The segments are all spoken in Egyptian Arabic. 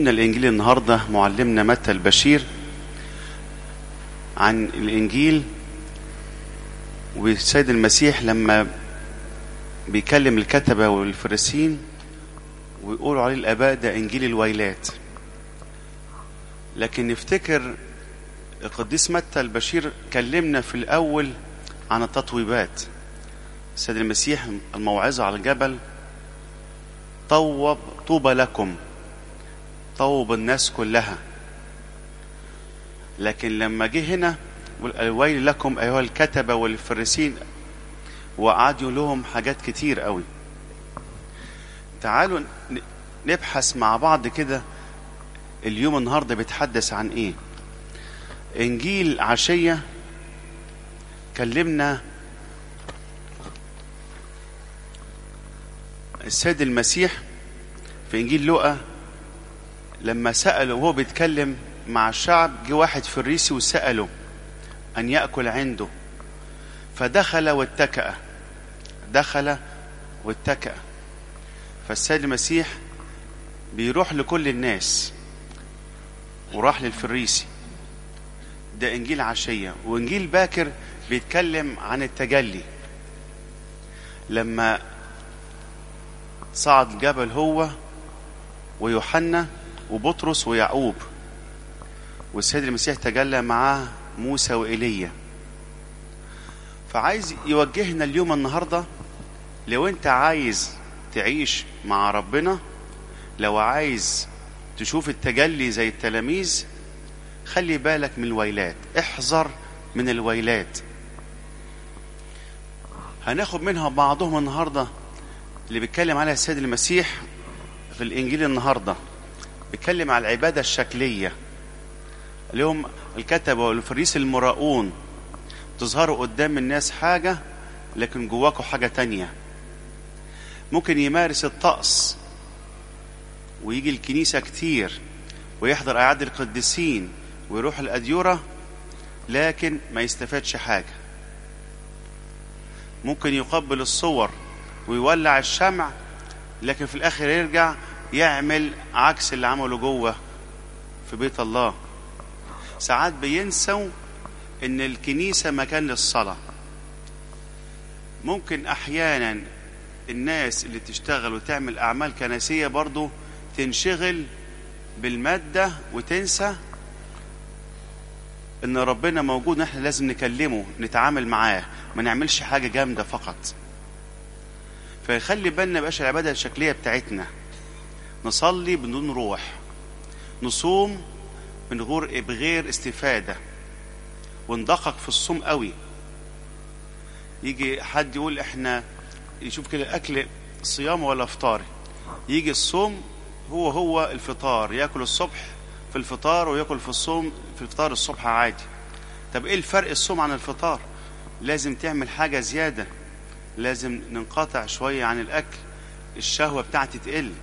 إن الإنجيل النهاردة معلمنا متى البشير عن الإنجيل والسيد المسيح لما بيكلم الكتبة والفريسين ويقولوا عليه الآباء ده إنجيل الويلات لكن نفتكر القديس متى البشير كلمنا في الأول عن التطويبات السيد المسيح الموعظة على الجبل طوب طوبى لكم طوب الناس كلها لكن لما جه هنا الويل لكم أيها الكتبة والفريسين وقعد يقول لهم حاجات كتير قوي تعالوا نبحث مع بعض كده اليوم النهارده بيتحدث عن ايه انجيل عشيه كلمنا السيد المسيح في انجيل لوقا لما سأله وهو بيتكلم مع الشعب جه واحد فريسي وسأله أن يأكل عنده فدخل واتكأ دخل واتكأ فالسيد المسيح بيروح لكل الناس وراح للفريسي ده إنجيل عشية وإنجيل باكر بيتكلم عن التجلي لما صعد الجبل هو ويوحنا وبطرس ويعقوب والسيد المسيح تجلى معاه موسى وإيليا فعايز يوجهنا اليوم النهارده لو انت عايز تعيش مع ربنا لو عايز تشوف التجلي زي التلاميذ خلي بالك من الويلات احذر من الويلات هناخد منها بعضهم النهارده اللي بيتكلم عليها السيد المسيح في الانجيل النهارده بيتكلم على العباده الشكليه اللي هم الكتبه والفريس المراؤون تظهروا قدام الناس حاجه لكن جواكوا حاجه تانية ممكن يمارس الطقس ويجي الكنيسه كتير ويحضر اعياد القديسين ويروح الاديره لكن ما يستفادش حاجه ممكن يقبل الصور ويولع الشمع لكن في الاخر يرجع يعمل عكس اللي عمله جوه في بيت الله ساعات بينسوا ان الكنيسه مكان للصلاه ممكن احيانا الناس اللي تشتغل وتعمل اعمال كنسيه برضو تنشغل بالماده وتنسى ان ربنا موجود نحن لازم نكلمه نتعامل معاه ما نعملش حاجه جامده فقط فيخلي بالنا بقاش العباده الشكليه بتاعتنا نصلي بدون روح نصوم من غير بغير استفاده وندقق في الصوم قوي يجي حد يقول احنا يشوف كده الاكل صيام ولا افطار يجي الصوم هو هو الفطار ياكل الصبح في الفطار وياكل في الصوم في الفطار الصبح عادي طب ايه الفرق الصوم عن الفطار لازم تعمل حاجه زياده لازم ننقطع شويه عن الاكل الشهوه بتاعتي تقل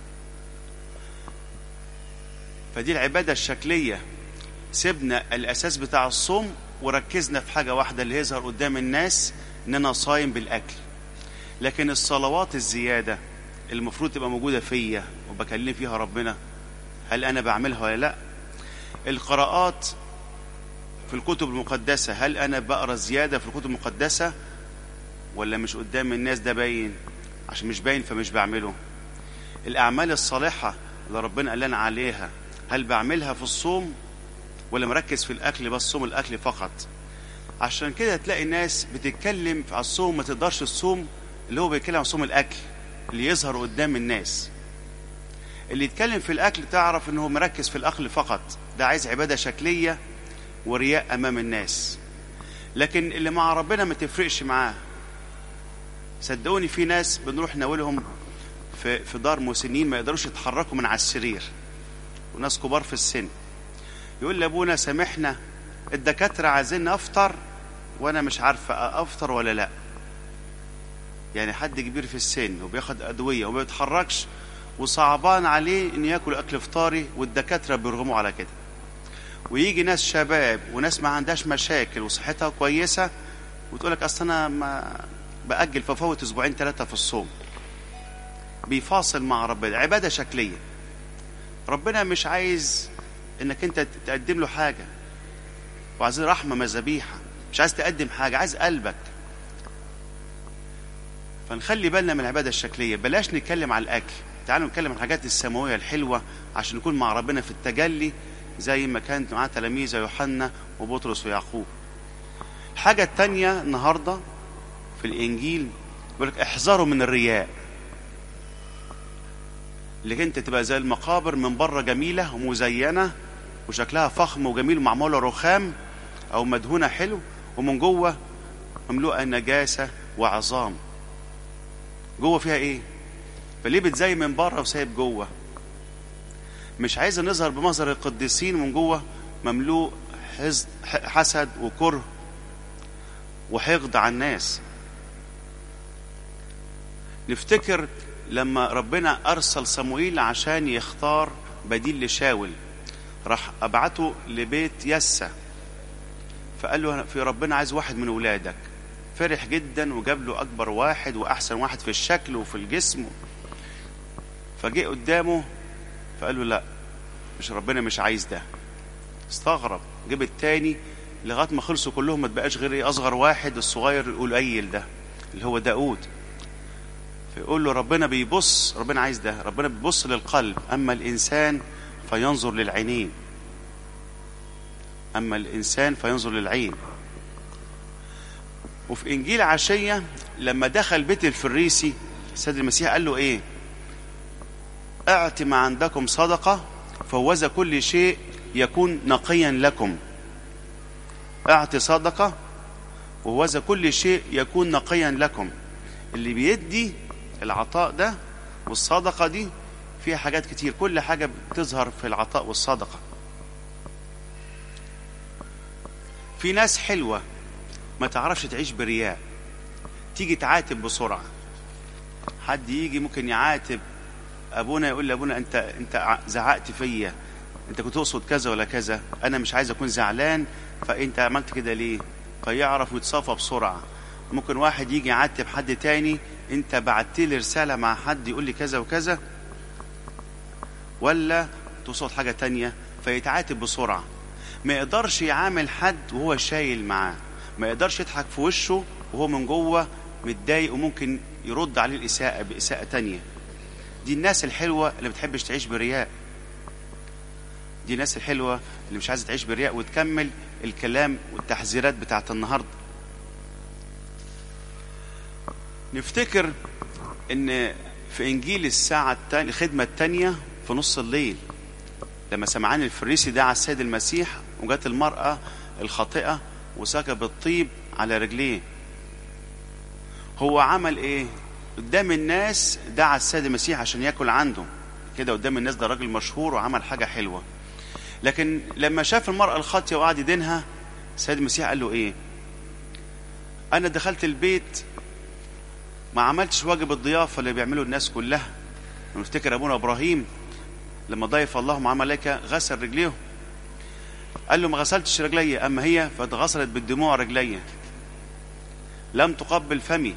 فدي العباده الشكليه سيبنا الاساس بتاع الصوم وركزنا في حاجه واحده اللي يظهر قدام الناس ان انا صايم بالاكل لكن الصلوات الزياده المفروض تبقى موجوده فيا وبكلم فيها ربنا هل انا بعملها ولا لا القراءات في الكتب المقدسه هل انا بقرا زياده في الكتب المقدسه ولا مش قدام الناس ده باين عشان مش باين فمش بعمله الاعمال الصالحه اللي ربنا قال لنا عليها هل بعملها في الصوم ولا مركز في الاكل بس صوم الاكل فقط عشان كده تلاقي ناس بتتكلم على الصوم ما تقدرش الصوم اللي هو بيتكلم عن صوم الاكل اللي يظهر قدام الناس اللي يتكلم في الاكل تعرف انه مركز في الاكل فقط ده عايز عباده شكليه ورياء امام الناس لكن اللي مع ربنا ما تفرقش معاه صدقوني في ناس بنروح ناولهم في في دار مسنين ما يقدروش يتحركوا من على السرير وناس كبار في السن يقول لي ابونا سامحنا الدكاتره عايزين افطر وانا مش عارفه افطر ولا لا يعني حد كبير في السن وبياخد ادويه وما بيتحركش وصعبان عليه انه ياكل اكل فطاري والدكاتره بيرغموا على كده ويجي ناس شباب وناس ما عندهاش مشاكل وصحتها كويسه وتقول لك اصل انا ما باجل ففوت اسبوعين ثلاثه في الصوم بيفاصل مع ربنا عباده شكليه ربنا مش عايز انك انت تقدم له حاجة وعايز رحمة مذابيحة مش عايز تقدم حاجة عايز قلبك فنخلي بالنا من العبادة الشكلية بلاش نتكلم على الأكل تعالوا نتكلم عن الحاجات السماوية الحلوة عشان نكون مع ربنا في التجلي زي ما كانت معاه تلاميذ يوحنا وبطرس ويعقوب الحاجة التانية النهاردة في الإنجيل يقول لك احذروا من الرياء اللي انت تبقى زي المقابر من بره جميلة ومزينة وشكلها فخم وجميل ومعمولة رخام أو مدهونة حلو ومن جوه مملوءة نجاسة وعظام جوه فيها ايه فليه بتزين من بره وسايب جوه مش عايز نظهر بمظهر القديسين ومن جوه مملوء حزد حسد وكره وحقد على الناس نفتكر لما ربنا ارسل صموئيل عشان يختار بديل لشاول راح ابعته لبيت يسى فقال له في ربنا عايز واحد من ولادك فرح جدا وجاب له اكبر واحد واحسن واحد في الشكل وفي الجسم فجه قدامه فقال له لا مش ربنا مش عايز ده استغرب جاب التاني لغايه ما خلصوا كلهم ما تبقاش غير ايه اصغر واحد الصغير القليل ده اللي هو داود فيقول له ربنا بيبص ربنا عايز ده ربنا بيبص للقلب اما الانسان فينظر للعينين اما الانسان فينظر للعين وفي انجيل عشيه لما دخل بيت الفريسي السيد المسيح قال له ايه اعط ما عندكم صدقه فوز كل شيء يكون نقيا لكم اعط صدقه ووز كل شيء يكون نقيا لكم اللي بيدي العطاء ده والصدقه دي فيها حاجات كتير كل حاجه بتظهر في العطاء والصدقه في ناس حلوه ما تعرفش تعيش برياء تيجي تعاتب بسرعه حد يجي ممكن يعاتب ابونا يقول لابونا انت انت زعقت فيا انت كنت تقصد كذا ولا كذا انا مش عايز اكون زعلان فانت عملت كده ليه فيعرف ويتصافى بسرعه ممكن واحد يجي يعاتب حد تاني انت بعت لي رساله مع حد يقول لي كذا وكذا ولا تقصد حاجه تانية فيتعاتب بسرعه ما يقدرش يعامل حد وهو شايل معاه ما يقدرش يضحك في وشه وهو من جوه متضايق وممكن يرد عليه الإساءة بإساءة تانية دي الناس الحلوة اللي بتحبش تعيش برياء دي الناس الحلوة اللي مش عايزة تعيش برياء وتكمل الكلام والتحذيرات بتاعت النهاردة نفتكر ان في انجيل الساعة التانية الخدمة التانية في نص الليل لما سمعان الفريسي دعا السيد المسيح وجات المرأة الخاطئة وسكب الطيب على رجليه هو عمل ايه قدام الناس دعا السيد المسيح عشان ياكل عنده كده قدام الناس ده راجل مشهور وعمل حاجة حلوة لكن لما شاف المرأة الخاطية وقعد يدينها السيد المسيح قال له ايه انا دخلت البيت ما عملتش واجب الضيافة اللي بيعمله الناس كلها نفتكر ابونا ابراهيم لما ضيف الله مع ملائكة غسل رجليه قال له ما غسلتش رجلي اما هي فاتغسلت بالدموع رجلي لم تقبل فمي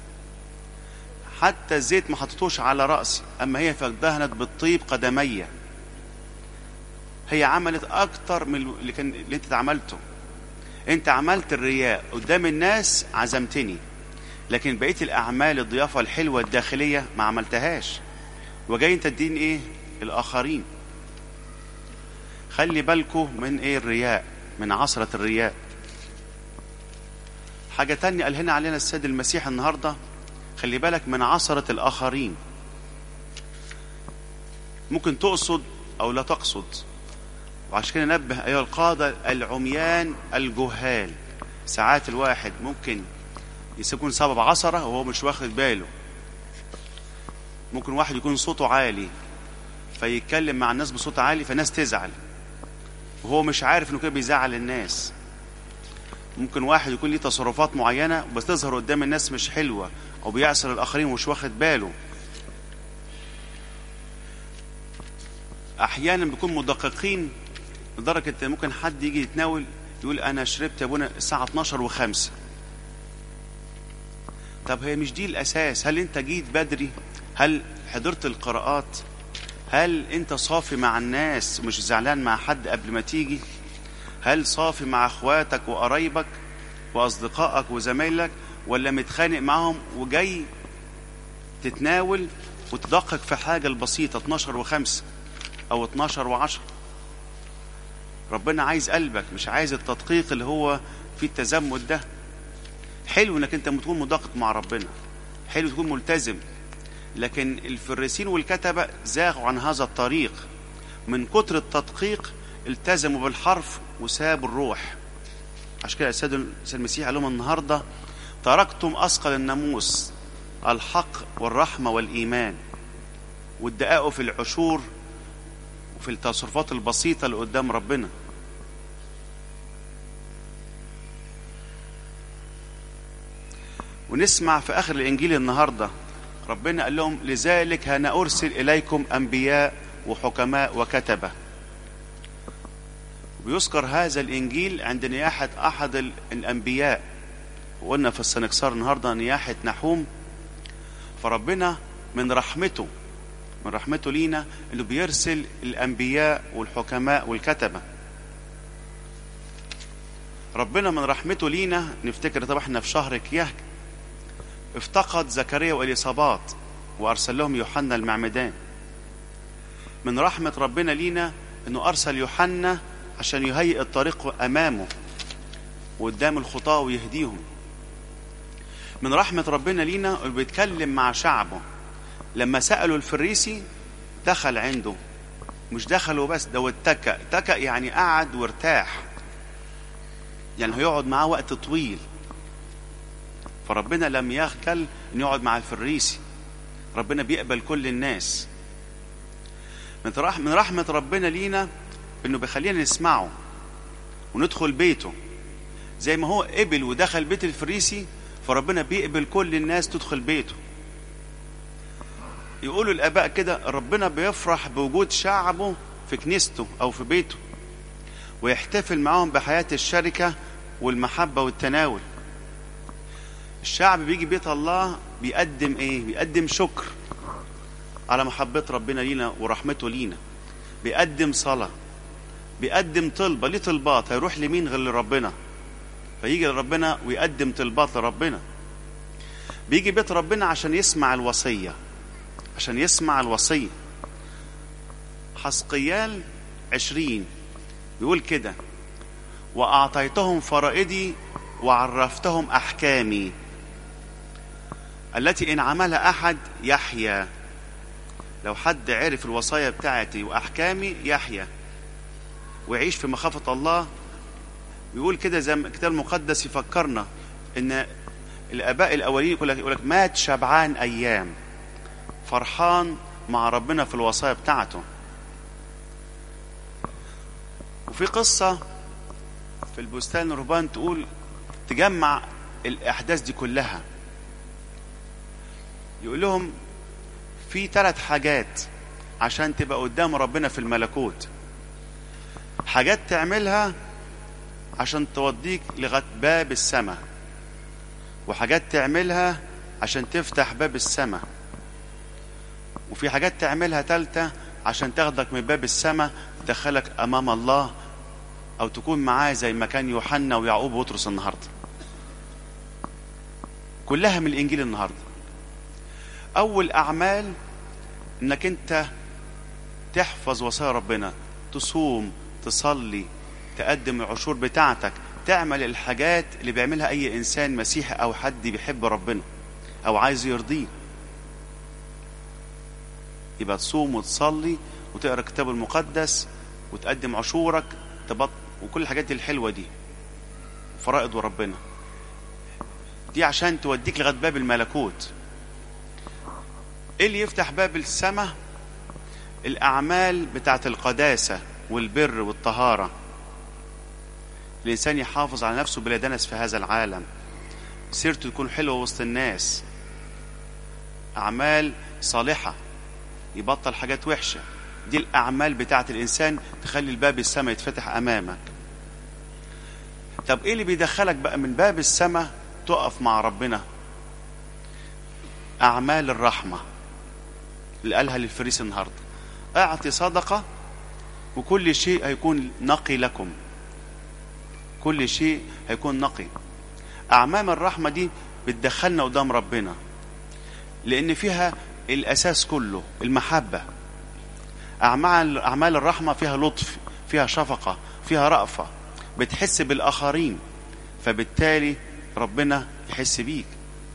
حتى الزيت ما حطيتوش على رأسي اما هي فدهنت بالطيب قدمي هي عملت اكتر من اللي كان اللي انت عملته انت عملت الرياء قدام الناس عزمتني لكن بقيه الاعمال الضيافه الحلوه الداخليه ما عملتهاش وجاي انت تدين ايه الاخرين خلي بالكو من ايه الرياء من عصرة الرياء حاجة تانية قال هنا علينا السيد المسيح النهاردة خلي بالك من عصرة الآخرين ممكن تقصد أو لا تقصد وعشان كده نبه أيها القادة العميان الجهال ساعات الواحد ممكن يكون سبب عصرة وهو مش واخد باله ممكن واحد يكون صوته عالي فيتكلم مع الناس بصوت عالي فالناس تزعل وهو مش عارف انه كده بيزعل الناس ممكن واحد يكون ليه تصرفات معينة بس تظهر قدام الناس مش حلوة أو بيعسر الآخرين ومش واخد باله أحيانا بيكون مدققين لدرجة ممكن حد يجي يتناول يقول أنا شربت يا ابونا الساعة 12 وخمسة طب هي مش دي الأساس هل أنت جيت بدري هل حضرت القراءات هل انت صافي مع الناس ومش زعلان مع حد قبل ما تيجي هل صافي مع اخواتك وقرايبك واصدقائك وزمايلك ولا متخانق معاهم وجاي تتناول وتدقق في حاجة البسيطة 12 و5 أو 12 و10 ربنا عايز قلبك مش عايز التدقيق اللي هو فيه التزمت ده حلو انك انت تكون مدقق مع ربنا حلو تكون ملتزم لكن الفريسين والكتبة زاغوا عن هذا الطريق من كتر التدقيق التزموا بالحرف وسابوا الروح عشان كده السيد المسيح قال لهم النهارده تركتم اثقل الناموس الحق والرحمه والايمان والدقائق في العشور وفي التصرفات البسيطه اللي قدام ربنا ونسمع في اخر الانجيل النهارده ربنا قال لهم لذلك انا ارسل اليكم انبياء وحكماء وكتبه ويذكر هذا الانجيل عند نياحه احد الانبياء وقلنا في السنكسار النهارده نياحه نحوم فربنا من رحمته من رحمته لينا انه بيرسل الانبياء والحكماء والكتبه ربنا من رحمته لينا نفتكر طبعا احنا في شهر كيهك افتقد زكريا واليصابات وارسل لهم يوحنا المعمدان من رحمه ربنا لينا انه ارسل يوحنا عشان يهيئ الطريق امامه وقدام الخطاه ويهديهم من رحمة ربنا لينا بيتكلم مع شعبه لما سألوا الفريسي دخل عنده مش دخلوا بس ده واتكأ اتكأ يعني قعد وارتاح يعني هيقعد معاه وقت طويل فربنا لم يخجل ان يقعد مع الفريسي ربنا بيقبل كل الناس من رحمة ربنا لينا انه بيخلينا نسمعه وندخل بيته زي ما هو قبل ودخل بيت الفريسي فربنا بيقبل كل الناس تدخل بيته يقولوا الاباء كده ربنا بيفرح بوجود شعبه في كنيسته او في بيته ويحتفل معاهم بحياة الشركة والمحبة والتناول الشعب بيجي بيت الله بيقدم ايه بيقدم شكر على محبة ربنا لينا ورحمته لينا بيقدم صلاة بيقدم طلبة ليه طلبات هيروح لمين غير لربنا فيجي لربنا ويقدم طلبات لربنا بيجي بيت ربنا عشان يسمع الوصية عشان يسمع الوصية حسقيال عشرين بيقول كده وأعطيتهم فرائدي وعرفتهم أحكامي التي إن عملها أحد يحيا لو حد عرف الوصايا بتاعتي وأحكامي يحيا ويعيش في مخافة الله بيقول كده زي ما الكتاب المقدس يفكرنا ان الاباء الاولين يقول لك, يقول لك مات شبعان ايام فرحان مع ربنا في الوصايا بتاعته وفي قصة في البستان الرهبان تقول تجمع الأحداث دي كلها يقول لهم في ثلاث حاجات عشان تبقى قدام ربنا في الملكوت حاجات تعملها عشان توديك لغايه باب السماء وحاجات تعملها عشان تفتح باب السماء وفي حاجات تعملها تالتة عشان تاخدك من باب السماء تدخلك امام الله او تكون معاه زي ما كان يوحنا ويعقوب وبطرس النهارده كلها من الانجيل النهارده اول اعمال انك انت تحفظ وصايا ربنا تصوم تصلي تقدم العشور بتاعتك تعمل الحاجات اللي بيعملها اي انسان مسيحي او حد بيحب ربنا او عايز يرضيه يبقى تصوم وتصلي وتقرا الكتاب المقدس وتقدم عشورك تبط وكل الحاجات دي الحلوه دي فرائض وربنا دي عشان توديك لغايه باب الملكوت ايه اللي يفتح باب السماء الاعمال بتاعت القداسه والبر والطهاره الإنسان يحافظ على نفسه بلا دنس في هذا العالم سيرته تكون حلوة وسط الناس أعمال صالحة يبطل حاجات وحشة دي الأعمال بتاعة الإنسان تخلي الباب السماء يتفتح أمامك طب إيه اللي بيدخلك بقى من باب السماء تقف مع ربنا أعمال الرحمة اللي قالها للفريس النهاردة اعطي صدقة وكل شيء هيكون نقي لكم كل شيء هيكون نقي أعمام الرحمة دي بتدخلنا قدام ربنا لأن فيها الأساس كله المحبة أعمال أعمال الرحمة فيها لطف فيها شفقة فيها رأفة بتحس بالآخرين فبالتالي ربنا يحس بيك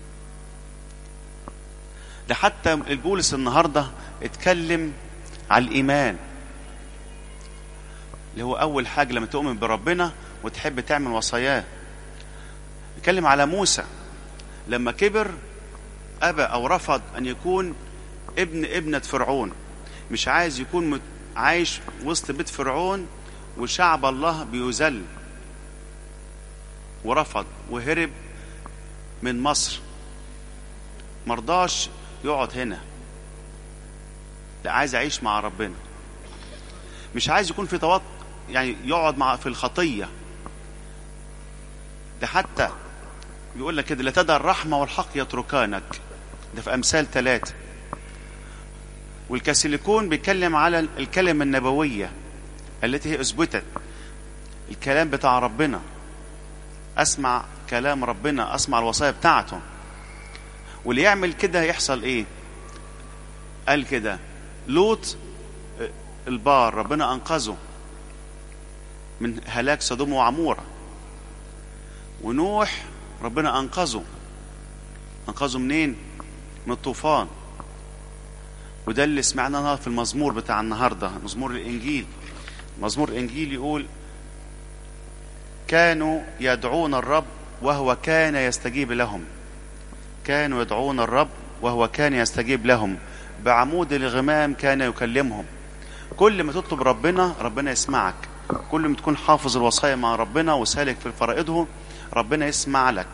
ده حتى البولس النهارده اتكلم على الإيمان اللي هو أول حاجة لما تؤمن بربنا وتحب تعمل وصاياه اتكلم على موسى لما كبر أبى أو رفض أن يكون ابن ابنة فرعون مش عايز يكون مت... عايش وسط بيت فرعون وشعب الله بيذل ورفض وهرب من مصر مرضاش يقعد هنا لا عايز يعيش مع ربنا مش عايز يكون في توط يعني يقعد مع في الخطيه ده حتى بيقول لك كده لا تدع الرحمه والحق يتركانك ده في امثال ثلاثه والكاسيليكون بيتكلم على الكلمه النبويه التي هي اثبتت الكلام بتاع ربنا اسمع كلام ربنا اسمع الوصايا بتاعته واللي يعمل كده يحصل ايه قال كده لوط البار ربنا انقذه من هلاك سدوم وعموره ونوح ربنا انقذه انقذه منين من الطوفان وده اللي سمعناه في المزمور بتاع النهارده مزمور الانجيل مزمور الانجيل يقول كانوا يدعون الرب وهو كان يستجيب لهم كانوا يدعون الرب وهو كان يستجيب لهم بعمود الغمام كان يكلمهم كل ما تطلب ربنا ربنا يسمعك كل ما تكون حافظ الوصايا مع ربنا وسالك في فرائضه ربنا يسمع لك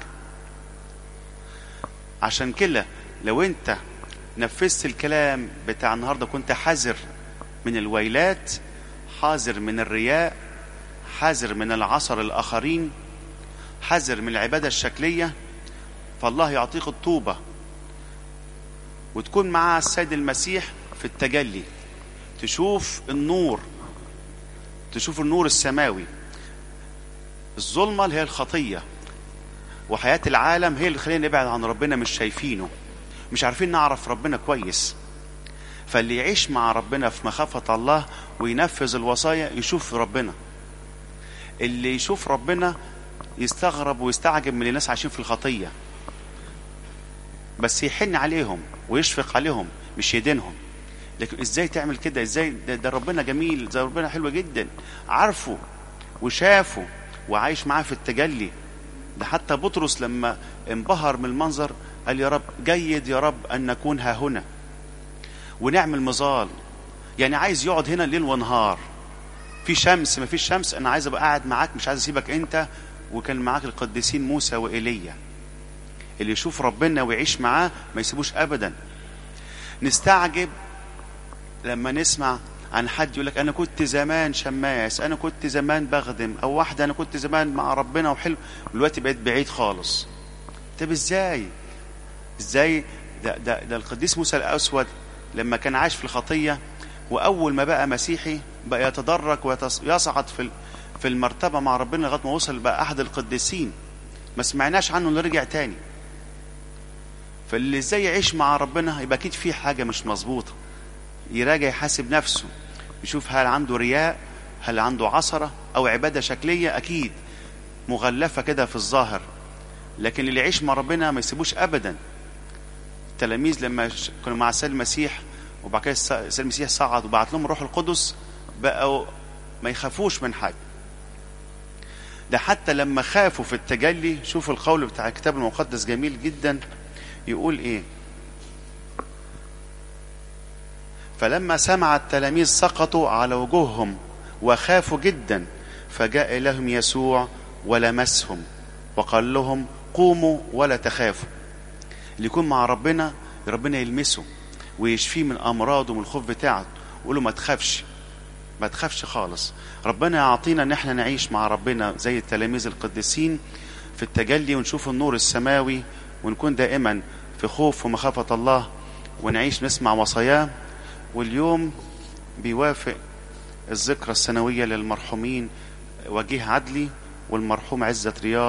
عشان كده لو انت نفذت الكلام بتاع النهارده كنت حذر من الويلات حذر من الرياء حذر من العصر الاخرين حذر من العباده الشكليه فالله يعطيك الطوبه وتكون مع السيد المسيح في التجلي تشوف النور تشوف النور السماوي الظلمة اللي هي الخطية وحياة العالم هي اللي خلينا نبعد عن ربنا مش شايفينه مش عارفين نعرف ربنا كويس فاللي يعيش مع ربنا في مخافة الله وينفذ الوصايا يشوف ربنا اللي يشوف ربنا يستغرب ويستعجب من الناس عايشين في الخطية بس يحن عليهم ويشفق عليهم مش يدينهم لكن ازاي تعمل كده ازاي ده, ده ربنا جميل ده ربنا حلو جدا عارفه وشافه وعايش معاه في التجلي ده حتى بطرس لما انبهر من المنظر قال يا رب جيد يا رب ان نكون ها هنا ونعمل مظال يعني عايز يقعد هنا ليل ونهار في شمس ما فيش شمس انا عايز ابقى قاعد معاك مش عايز اسيبك انت وكان معاك القديسين موسى وايليا اللي يشوف ربنا ويعيش معاه ما يسيبوش ابدا نستعجب لما نسمع عن حد يقول لك انا كنت زمان شماس انا كنت زمان بخدم او واحده انا كنت زمان مع ربنا وحلو دلوقتي بقيت بعيد خالص طب ازاي ازاي ده, ده, ده القديس موسى الاسود لما كان عايش في الخطيه واول ما بقى مسيحي بقى يتدرج ويصعد في في المرتبه مع ربنا لغايه ما وصل بقى احد القديسين ما سمعناش عنه انه رجع تاني فاللي ازاي يعيش مع ربنا يبقى اكيد في حاجه مش مظبوطه يراجع يحاسب نفسه يشوف هل عنده رياء هل عنده عصرة أو عبادة شكلية أكيد مغلفة كده في الظاهر لكن اللي يعيش مع ربنا ما يسيبوش أبدا التلاميذ لما كانوا مع السيد المسيح وبعد كده السيد المسيح صعد وبعت لهم الروح القدس بقوا ما يخافوش من حاجة ده حتى لما خافوا في التجلي شوفوا القول بتاع الكتاب المقدس جميل جدا يقول ايه فلما سمع التلاميذ سقطوا على وجوههم وخافوا جدا فجاء لهم يسوع ولمسهم وقال لهم قوموا ولا تخافوا اللي يكون مع ربنا ربنا يلمسه ويشفيه من امراضه ومن الخوف بتاعه ويقول له ما تخافش ما تخافش خالص ربنا يعطينا ان احنا نعيش مع ربنا زي التلاميذ القديسين في التجلي ونشوف النور السماوي ونكون دائما في خوف ومخافة الله ونعيش نسمع وصاياه واليوم بيوافق الذكرى السنوية للمرحومين وجيه عدلي والمرحوم عزت رياض